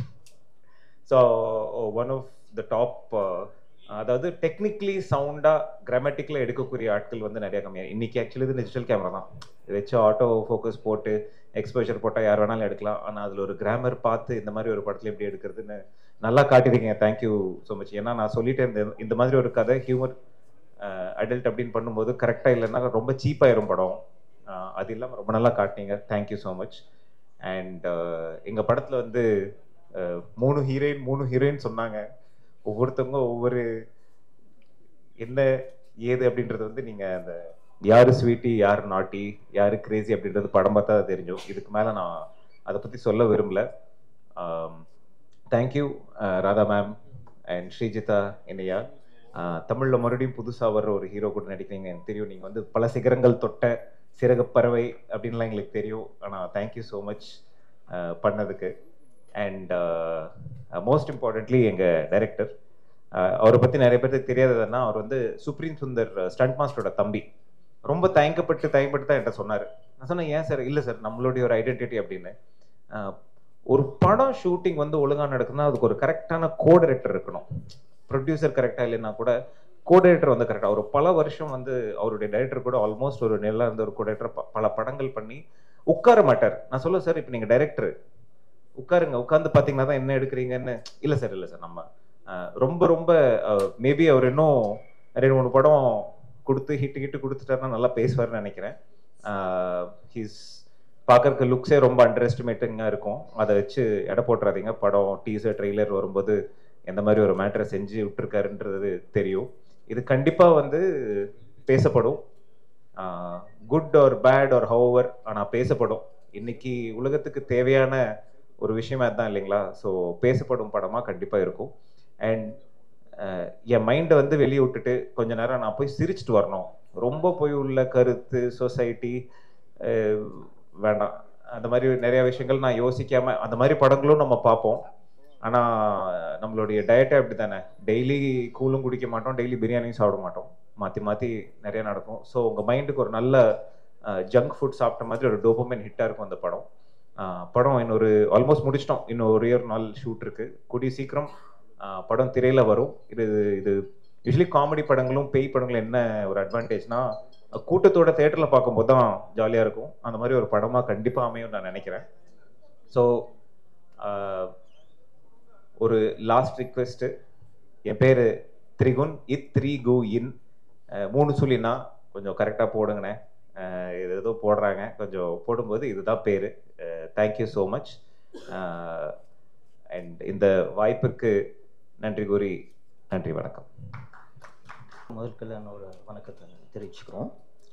so one of the top அதாவது டெக்னிக்கலி சவுண்டாக கிராமட்டிக்கில் எடுக்கக்கூடிய ஆட்கள் வந்து நிறைய கம்மியாக இன்னைக்கு ஆக்சுவலி இது டிஜிட்டல் கேமரா தான் இதை வச்சு ஆட்டோ ஃபோக்கஸ் போட்டு எக்ஸ்போஷர் போட்டால் யார் வேணாலும் எடுக்கலாம் ஆனால் அதில் ஒரு கிராமர் பார்த்து இந்த மாதிரி ஒரு படத்தில் எப்படி எடுக்கிறதுன்னு நல்லா காட்டியிருக்கீங்க தேங்க்யூ ஸோ மச் ஏன்னா நான் சொல்லிட்டேன் இந்த இந்த மாதிரி ஒரு கதை ஹியூமர் அடல்ட் அப்படின்னு பண்ணும்போது கரெக்டாக இல்லைன்னா ரொம்ப சீப்பாயிரும் படம் அஹ் அது இல்லாமல் ரொம்ப நல்லா காட்டினீங்க தேங்க்யூ ஸோ மச் அண்ட் எங்கள் படத்தில் வந்து அஹ், மூணு ஹீரோயின் மூணு ஹீரோயின் சொன்னாங்க ஒவ்வொருத்தவங்க ஒவ்வொரு என்ன ஏது அப்படின்றது வந்து நீங்கள் அந்த யாரு ஸ்வீட்டி யார் நாட்டி யாரு கிரேசி அப்படின்றது படம் பார்த்தா அது தெரிஞ்சும் இதுக்கு மேலே நான் அதை பற்றி சொல்ல விரும்பல thank you Radha ma'am and Sreejita என்னையா தமிழில் மறுபடியும் புதுசாக வர்ற ஒரு ஹீரோ கூட நடிக்கிறீங்க எனக்கு தெரியும் நீங்கள் வந்து பல சிகரங்கள் தொட்ட சிறகு பறவை அப்படின்லாம் எங்களுக்கு தெரியும் ஆனால் தேங்க்யூ ஸோ மச் பண்ணதுக்கு அண்ட் மோஸ்ட் இம்பார்ட்டன்ட்லி எங்கள் டைரக்டர் அவரை பற்றி நிறைய பேருக்கு தெரியாததுன்னா அவர் வந்து சுப்ரீம் சுந்தர் ஸ்டண்ட் மாஸ்டரோட தம்பி ரொம்ப தயங்கப்பட்டு தயங்கப்பட்டு தான் என்கிட்ட சொன்னார் நான் சொன்னேன் ஏன் சார் இல்லை சார் நம்மளுடைய ஒரு ஐடென்டிட்டி அப்படின்னு அஹ், ஒரு படம் ஷூட்டிங் வந்து ஒழுங்காக நடக்குதுன்னா அதுக்கு ஒரு கரெக்டான கோ டைரக்டர் இருக்கணும் ப்ரொடியூசர் கரெக்டாக இல்லைன்னா கூட கோ டைரக்டர் வந்து கரெக்டாக ஒரு பல வருஷம் வந்து அவருடைய டைரக்டர் கூட ஆல்மோஸ்ட் ஒரு நல்லா இருந்த ஒரு கோ டைரக்டர் பல படங்கள் பண்ணி உட்கார மாட்டார் நான் சொல்ல சார் இப்போ நீங்கள் டைரக்டர் உட்காருங்க உட்காந்து பார்த்தீங்கன்னா தான் என்ன எடுக்கிறீங்கன்னு இல்லை சார் இல்லை சார் நம்ம அஹ், ரொம்ப ரொம்ப மேபி அவர் இன்னும் ரெண்டு மூணு படம் கொடுத்து ஹிட் ஹிட் கொடுத்துட்டாருன்னா நல்லா பேசுவார்னு நினைக்கிறேன் ஹீஸ் பார்க்கறதுக்கு லுக்ஸே ரொம்ப அண்டர் எஸ்டிமேட்டிங்காக இருக்கும் அதை வச்சு எடை போட்டுறாதீங்க படம் டீசர் ட்ரெய்லர் வரும்போது எந்த மாதிரி ஒரு மேட்டரை செஞ்சு விட்டுருக்காருன்றது தெரியும் இது கண்டிப்பாக வந்து பேசப்படும் good or bad or hour ஆனால் பேசப்படும் இன்னைக்கு உலகத்துக்கு தேவையான ஒரு விஷயமா தான் இல்லைங்களா ஸோ பேசப்படும் படமாக கண்டிப்பாக இருக்கும் அண்ட் என் மைண்டை வந்து வெளியே விட்டுட்டு கொஞ்ச நேரம் நான் போய் சிரிச்சிட்டு வரணும் ரொம்ப போய் உள்ள கருத்து சொசைட்டி வேண்டாம் அந்த மாதிரி நிறைய விஷயங்கள் நான் யோசிக்காம அந்த மாதிரி படங்களும் நம்ம பார்ப்போம் ஆனா நம்மளுடைய டயட்டே அப்படி தானே டெய்லி கூலும் குடிக்க மாட்டோம் டெய்லி பிரியாணியும் சாப்பிட மாட்டோம் மாற்றி மாற்றி நிறைய நடக்கும் ஸோ உங்கள் மைண்டுக்கு ஒரு நல்ல ஜங்க் ஃபுட் சாப்பிட்ட மாதிரி ஒரு டோபமைன் ஹிட்டாக இருக்கும் அந்த படம் அஹ், படம் இன்னொரு ஆல்மோஸ்ட் முடிச்சிட்டோம் இன்னும் ஒரே ஒரு நாள் ஷூட் இருக்கு கூடிய சீக்கிரம் அஹ், படம் திரையில வரும் இது இது யூஸ்வலி காமெடி படங்களும் பேய் படங்களும் என்ன ஒரு அட்வான்டேஜ்னா கூட்டத்தோட தேட்டரில் பார்க்கும்போது தான் ஜாலியாக இருக்கும் அந்த மாதிரி ஒரு படமாக கண்டிப்பாக அமையும் நான் நினைக்கிறேன் ஸோ ஒரு லாஸ்ட் ரிக்வெஸ்ட்டு என் பேர் த்ரிகுன் இத் த்ரீ கு இன் அஹ், மூணு சொல்லினா கொஞ்சம் கரெக்டாக போடுங்கண்ணே அஹ், இது ஏதோ போடுறாங்க கொஞ்சம் போடும்போது இதுதான் பேர் தேங்க்யூ ஸோ மச் அண்ட் இந்த வாய்ப்பிற்கு நன்றி கூறி நன்றி வணக்கம் முதற்கல்யாண ஒரு வணக்கத்தை தெரிவிச்சுக்கிறோம்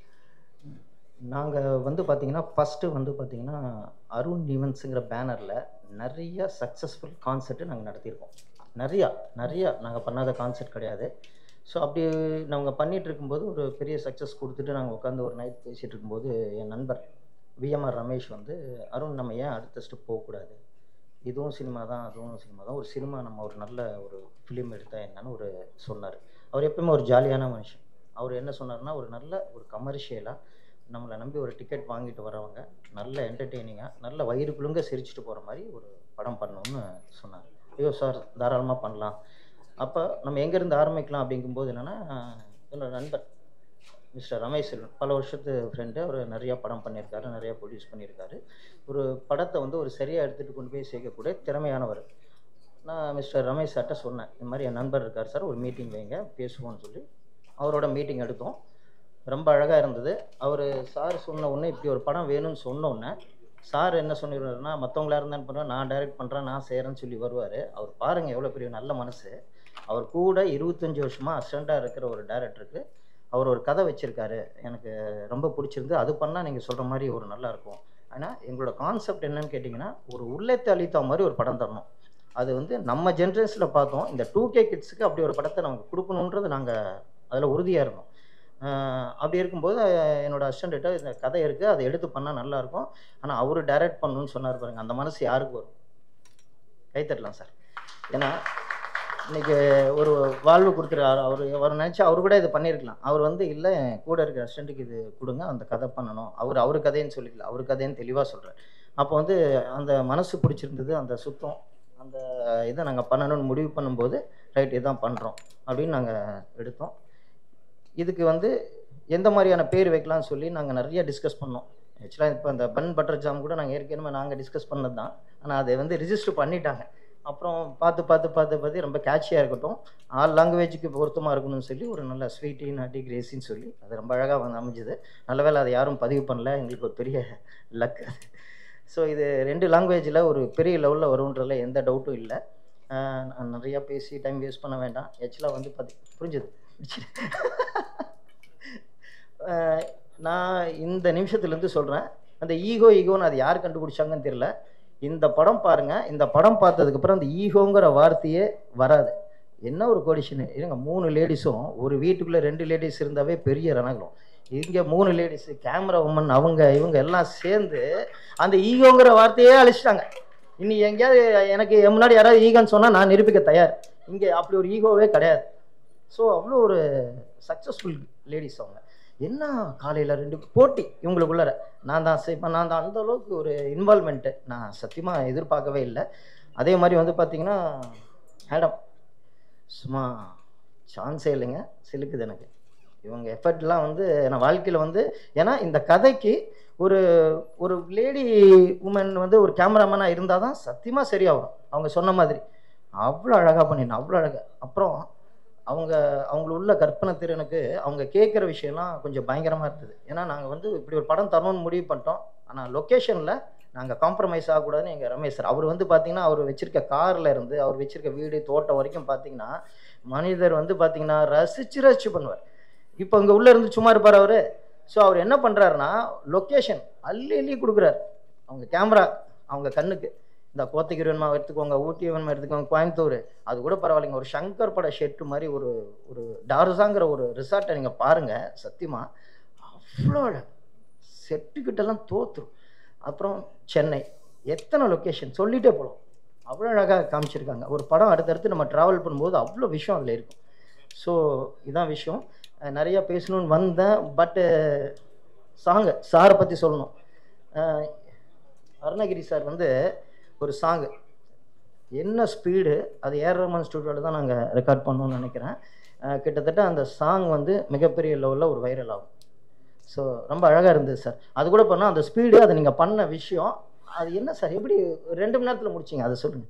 நாங்கள் வந்து பார்த்தீங்கன்னா ஃபஸ்ட்டு வந்து பார்த்தீங்கன்னா அருண் ஈவெண்ட்ஸுங்கிற பேனரில் நிறைய சக்ஸஸ்ஃபுல் கான்சர்ட்டு நாங்கள் நடத்தியிருக்கோம் நிறையா நிறையா நாங்கள் பண்ணாத கான்சர்ட் கிடையாது ஸோ அப்படி நாங்கள் பண்ணிகிட்டு இருக்கும்போது ஒரு பெரிய சக்ஸஸ் கொடுத்துட்டு நாங்கள் உட்காந்து ஒரு நைட் பேசிகிட்டு இருக்கும்போது என் நண்பர் விஎம்ஆர் ரமேஷ் வந்து அருண் நம்ம ஏன் அடுத்த ஸ்டெப் போகக்கூடாது இதுவும் சினிமா தான் அதுவும் சினிமா தான் ஒரு சினிமா நம்ம ஒரு நல்ல ஒரு ஃபிலிம் எடுத்தால் என்னன்னு ஒரு சொன்னார் அவர் எப்பவுமே ஒரு ஜாலியான மனுஷன் அவர் என்ன சொன்னார்னா ஒரு நல்ல ஒரு கமர்ஷியலாக நம்மளை நம்பி ஒரு டிக்கெட் வாங்கிட்டு வரவங்க நல்ல என்டர்டெய்னிங்காக நல்ல வயிறு குலுங்க சிரிச்சிட்டு போகிற மாதிரி ஒரு படம் பண்ணணும்னு சொன்னார் ஐயோ சார் தாராளமாக பண்ணலாம் அப்போ நம்ம எங்கேருந்து ஆரம்பிக்கலாம் அப்படிங்கும்போது என்னென்னா என்னோட நண்பர் மிஸ்டர் ரமேஷ் செல்வன் பல வருஷத்து ஃப்ரெண்டு அவர் நிறையா படம் பண்ணியிருக்காரு நிறையா ப்ரொடியூஸ் பண்ணியிருக்காரு ஒரு படத்தை வந்து ஒரு சரியாக எடுத்துகிட்டு கொண்டு போய் சேர்க்கக்கூடிய திறமையானவர் நான் மிஸ்டர் ரமேஷ் சார்ட்ட சொன்னேன் இந்த மாதிரி என் நண்பர் இருக்கார் சார் ஒரு மீட்டிங் வைங்க பேசுவோம்னு சொல்லி அவரோட மீட்டிங் எடுத்தோம் ரொம்ப அழகாக இருந்தது அவர் சார் சொன்ன உடனே இப்படி ஒரு படம் வேணும்னு சொன்ன உடனே சார் என்ன சொல்லிடுவாருன்னா மற்றவங்களா இருந்தாலும் பண்ணுறேன் நான் டைரக்ட் பண்ணுறேன் நான் செய்கிறேன்னு சொல்லி வருவார் அவர் பாருங்கள் எவ்வளோ பெரிய நல்ல மனசு அவர் கூட இருபத்தஞ்சி வருஷமாக அசிஸ்டண்ட்டாக இருக்கிற ஒரு டைரக்டருக்கு அவர் ஒரு கதை வச்சுருக்காரு எனக்கு ரொம்ப பிடிச்சிருந்து அது பண்ணால் நீங்கள் சொல்கிற மாதிரி ஒரு நல்லா இருக்கும் ஆனால் எங்களோட கான்செப்ட் என்னன்னு கேட்டிங்கன்னா ஒரு உள்ளத்தை அளித்த மாதிரி ஒரு படம் தரணும் அது வந்து நம்ம ஜென்ரேஷனில் பார்த்தோம் இந்த டூ கே கிட்ஸுக்கு அப்படி ஒரு படத்தை நமக்கு கொடுக்கணுன்றது நாங்கள் அதில் உறுதியாக இருந்தோம் ஆஹ் அப்படி இருக்கும்போது அஹ் என்னோட அசிஸ்டண்ட்ட இந்த கதை இருக்குது அதை எடுத்து பண்ணால் நல்லாயிருக்கும் ஆனால் அவர் டைரக்ட் பண்ணணும்னு சொன்னார் பாருங்க அந்த மனசு யாருக்கு வரும் கைத்தட்டலாம் சார் ஏன்னா இன்னைக்கு ஒரு வாழ்வு கொடுத்துருக்காரு அவர் அவர் நினச்சா அவர் கூட இது பண்ணியிருக்கலாம் அவர் வந்து இல்லை என் கூட இருக்கிற அசிஸ்டண்ட்டுக்கு இது கொடுங்க அந்த கதை பண்ணணும் அவர் அவர் கதைன்னு சொல்லிக்கல அவர் கதைன்னு தெளிவாக சொல்கிறார் அப்போ வந்து அந்த மனசு பிடிச்சிருந்தது அந்த சுத்தம் அந்த இதை நாங்கள் பண்ணணும்னு முடிவு பண்ணும்போது ரைட் இதான் பண்ணுறோம் அப்படின்னு நாங்கள் எடுத்தோம் இதுக்கு வந்து எந்த மாதிரியான பேர் வைக்கலாம்னு சொல்லி நாங்கள் நிறைய டிஸ்கஸ் பண்ணோம் ஆக்சுவலாக இப்போ அந்த பன் பட்டர் ஜாம் கூட நாங்கள் ஏற்கனவே நாங்கள் டிஸ்கஸ் பண்ணது தான் ஆனால் அதை வந்து ரிஜிஸ்டர் பண்ணிட்டாங்க அப்புறம் பார்த்து பார்த்து பார்த்து பார்த்து ரொம்ப கேட்சியாக இருக்கட்டும் ஆல் லாங்குவேஜுக்கு பொருத்தமாக இருக்கணும்னு சொல்லி ஒரு நல்ல ஸ்வீட்டி நாட்டி கிரேசின்னு சொல்லி அது ரொம்ப அழகாக வந்து அமைஞ்சுது நல்ல வேளை அதை யாரும் பதிவு பண்ணல எங்களுக்கு ஒரு பெரிய லக் ஸோ இது ரெண்டு லாங்குவேஜில் ஒரு பெரிய லெவலில் வரும்ன்றதுல எந்த டவுட்டும் இல்லை ஆஹ் நான் நிறையா பேசி டைம் வேஸ்ட் பண்ண வேண்டாம் ஆக்சுவலாக வந்து பார்த்தி புரிஞ்சுது ஆஹ் நான் இந்த நிமிஷத்துலேருந்து சொல்கிறேன் அந்த ஈகோ ஈகோன்னு அது யார் கண்டுபிடிச்சாங்கன்னு தெரியல இந்த படம் பாருங்க இந்த படம் பார்த்ததுக்கப்புறம் அந்த ஈகோங்கிற வார்த்தையே வராது என்ன ஒரு கொடிஷனு இருங்க மூணு லேடிஸும் ஒரு வீட்டுக்குள்ளே ரெண்டு லேடிஸ் இருந்தாவே பெரிய ரணகலம் இங்கே மூணு லேடிஸு கேமரா உமன் அவங்க இவங்க எல்லாம் சேர்ந்து அந்த ஈகோங்கிற வார்த்தையே அழிச்சிட்டாங்க இனி எங்கேயாவது எனக்கு என் முன்னாடி யாராவது ஈகோன்னு சொன்னால் நான் நிரூபிக்க தயார் இங்கே அப்படி ஒரு ஈகோவே கிடையாது ஸோ அவ்வளோ ஒரு சக்ஸஸ்ஃபுல் லேடிஸ் அவங்க என்ன காலையில் ரெண்டு போட்டி இவங்களுக்குள்ளார நான் தான் செய்ப்பேன் நான் தான் அந்த அளவுக்கு ஒரு இன்வால்மெண்ட்டு நான் சத்தியமாக எதிர்பார்க்கவே இல்லை அதே மாதிரி வந்து பார்த்தீங்கன்னா மேடம் சும்மா சான்ஸே இல்லைங்க சிலுக்குது எனக்கு இவங்க எஃபர்ட்லாம் வந்து நான் வாழ்க்கையில் வந்து ஏன்னா இந்த கதைக்கு ஒரு ஒரு லேடி உமன் வந்து ஒரு கேமராமேனாக இருந்தால் தான் சத்தியமாக சரியாகும் அவங்க சொன்ன மாதிரி அவ்வளோ அழகாக பண்ணிடணும் அவ்வளோ அழகாக அப்புறம் அவங்க அவங்கள உள்ள கற்பனை திறனுக்கு அவங்க கேட்குற விஷயம்லாம் கொஞ்சம் பயங்கரமாக இருந்தது ஏன்னா நாங்கள் வந்து இப்படி ஒரு படம் தரணும்னு முடிவு பண்ணிட்டோம் ஆனால் லொக்கேஷனில் நாங்கள் காம்ப்ரமைஸ் ஆகக்கூடாதுன்னு எங்கள் ரமேஷ் சார் அவர் வந்து பார்த்தீங்கன்னா அவர் வச்சிருக்க காரில் இருந்து அவர் வச்சிருக்க வீடு தோட்டம் வரைக்கும் பார்த்தீங்கன்னா மனிதர் வந்து பார்த்தீங்கன்னா ரசிச்சு ரசிச்சு பண்ணுவார் இப்போ இங்கே உள்ளே இருந்து சும்மா இருப்பார் அவர் ஸோ அவர் என்ன பண்ணுறாருன்னா லொக்கேஷன் அள்ளி அள்ளி கொடுக்குறாரு அவங்க கேமரா அவங்க கண்ணுக்கு இந்த கோத்தகிரி வேணுமா எடுத்துக்கோங்க ஊட்டி வேணுமா எடுத்துக்கோங்க கோயம்புத்தூர் அது கூட பரவாயில்லைங்க ஒரு சங்கர் பட ஷெட்டு மாதிரி ஒரு ஒரு டார்ஸாங்கிற ஒரு ரிசார்ட்டை நீங்கள் பாருங்கள் சத்தியமாக அவ்வளோ செட்டுக்கிட்டலாம் தோத்துரும் அப்புறம் சென்னை எத்தனை லொக்கேஷன் சொல்லிட்டே போகலாம் அவ்வளோ அழகாக காமிச்சிருக்காங்க ஒரு படம் அடுத்தடுத்து நம்ம ட்ராவல் பண்ணும்போது அவ்வளோ விஷயம் அதில் இருக்கும் ஸோ இதான் விஷயம் அஹ் நிறைய பேசணும்னு வந்தேன் பட்டு சாங்கு சாரை பற்றி சொல்லணும் அஹ் அருணகிரி சார் வந்து ஒரு சாங்கு என்ன ஸ்பீடு அது ஏர் ரமன் ஸ்டுடியோவில் தான் நாங்கள் ரெக்கார்ட் பண்ணோம்னு நினைக்கிறேன் அஹ் கிட்டத்தட்ட அந்த சாங் வந்து மிகப்பெரிய லெவலில் ஒரு வைரல் ஆகும் ஸோ ரொம்ப அழகாக இருந்தது சார் அது கூட பண்ணால் அந்த ஸ்பீடு அதை நீங்கள் பண்ண விஷயம் அது என்ன சார் எப்படி ரெண்டு மணி நேரத்தில் முடிச்சிங்க அதை சொல்லுங்கள்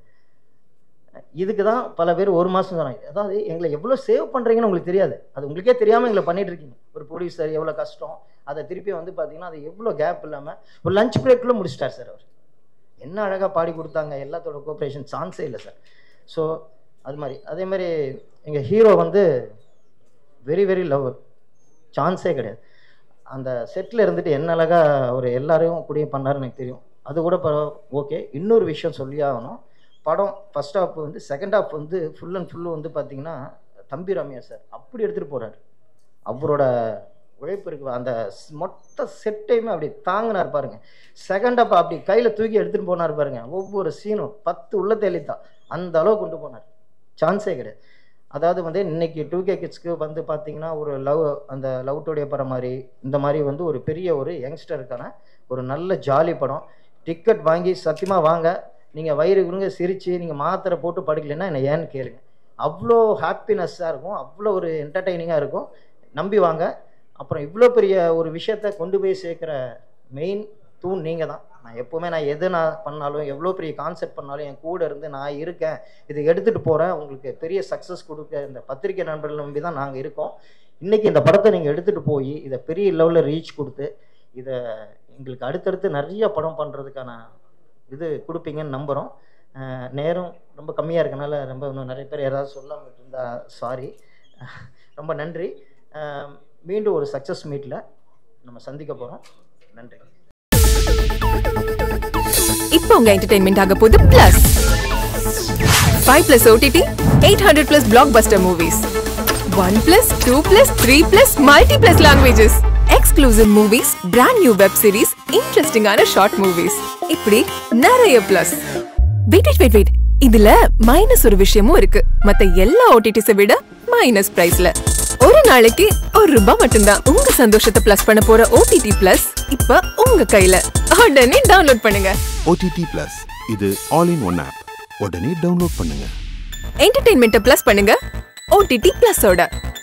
இதுக்கு தான் பல பேர் ஒரு மாதம் சொன்னாங்க அதாவது எங்களை எவ்வளோ சேவ் பண்ணுறீங்கன்னு உங்களுக்கு தெரியாது அது உங்களுக்கே தெரியாமல் எங்களை பண்ணிட்டு இருக்கீங்க ஒரு ப்ரொடியூசர் எவ்வளோ கஷ்டம் அதை திருப்பி வந்து பார்த்தீங்கன்னா அது எவ்வளோ கேப் இல்லாமல் ஒரு லஞ்ச் பிரேக்குள்ளே முடிச்சிட்டார் சார் அவர் என்ன அழகாக பாடி கொடுத்தாங்க எல்லாத்தோட கோஆப்ரேஷன் சான்ஸே இல்லை சார் ஸோ அது மாதிரி அதே மாதிரி எங்கள் ஹீரோ வந்து வெரி வெரி லவ் சான்ஸே கிடையாது அந்த செட்டில் இருந்துட்டு என்ன அழகாக அவர் எல்லாரையும் கூடயே பண்ணாருன்னு எனக்கு தெரியும் அது கூட ஓகே இன்னொரு விஷயம் சொல்லி ஆகணும் படம் ஃபர்ஸ்ட் ஹாஃப் வந்து செகண்ட் ஹாஃப் வந்து ஃபுல் அண்ட் ஃபுல்லு வந்து பார்த்தீங்கன்னா தம்பி ரம்யா சார் அப்படி எடுத்துகிட்டு போகிறாரு அவரோட உழைப்பு இருக்கு அந்த ஸ்- மொத்த செட்டையுமே அப்படி தாங்கினார் பாருங்க செகண்ட் ஹாஃப் அப்படி கையில் தூக்கி எடுத்துகிட்டு போனார் பாருங்க ஒவ்வொரு சீனும் பத்து உள்ள தெளித்தான் அந்த அளவு கொண்டு போனார் சான்ஸே கிடையாது அதாவது வந்து இன்னைக்கு டூ கே கிட்ஸ்க்கு வந்து பார்த்தீங்கன்னா ஒரு லவ் அந்த லவ் டுடே படம் மாதிரி இந்த மாதிரி வந்து ஒரு பெரிய ஒரு யங்ஸ்டருக்கான ஒரு நல்ல ஜாலி படம் டிக்கெட் வாங்கி சத்தியமாக வாங்க நீங்கள் வயிறு குறுங்க சிரித்து நீங்கள் மாத்திரை போட்டு படுக்கலைன்னா என்னை ஏன்னு கேளுங்க அவ்வளோ ஹாப்பினஸ்ஸாக இருக்கும் அவ்வளோ ஒரு என்டர்டெய்னிங்காக இருக்கும் நம்பி வாங்க அப்புறம் இவ்வளோ பெரிய ஒரு விஷயத்த கொண்டு போய் சேர்க்குற மெயின் தூண் நீங்கள் தான் நான் எப்போவுமே நான் எது நான் பண்ணாலும் எவ்வளோ பெரிய கான்செப்ட் பண்ணாலும் என் கூட இருந்து நான் இருக்கேன் இதை எடுத்துகிட்டு போகிறேன் உங்களுக்கு பெரிய சக்ஸஸ் கொடுக்க இந்த பத்திரிக்கை நண்பர்கள் நம்பி தான் நாங்கள் இருக்கோம் இன்றைக்கி இந்த படத்தை நீங்கள் எடுத்துகிட்டு போய் இதை பெரிய லெவலில் ரீச் கொடுத்து இதை எங்களுக்கு அடுத்தடுத்து நிறைய படம் பண்ணுறதுக்கான இது கொடுப்பீங்கன்னு நம்புகிறோம் அஹ் நேரம் ரொம்ப கம்மியாக இருக்கனால ரொம்ப இன்னும் நிறைய பேர் யாராவது சொல்லாமல் இருந்தா சாரி ரொம்ப நன்றி அஹ் மீண்டும் ஒரு சக்ஸஸ் மீட்டில் நம்ம சந்திக்க போகிறோம் நன்றி இப்போ உங்க என்டர்டைன்மெண்ட் ஆக போகுது plus five plus OTT eight hundred plus blockbuster movies one plus two plus three plus multi plus languages exclusive movies brand new web series இன்ட்ரெஸ்டிங்கான ஷார்ட் மூவிஸ் இப்படி நிறைய plus wait wait wait wait இதுல minus ஒரு விஷயமும் இருக்கு மத்த எல்லா ஓடிடிஸை விட மைனஸ் பிரைஸ்ல ஒரு நாளைக்கு ஒரு ரூபாய் மட்டும்தான் உங்க சந்தோஷத்தை பிளஸ் பண்ண போற ஓடிடி பிளஸ் இப்ப உங்க கையில உடனே டவுன்லோட் பண்ணுங்க ஓடிடி பிளஸ் இது ஆல் இன் ஒன் ஆப் உடனே டவுன்லோட் பண்ணுங்க என்டர்டைன்மெண்ட்டை பிளஸ் பண்ணுங்க ஓடிடி பிளஸோட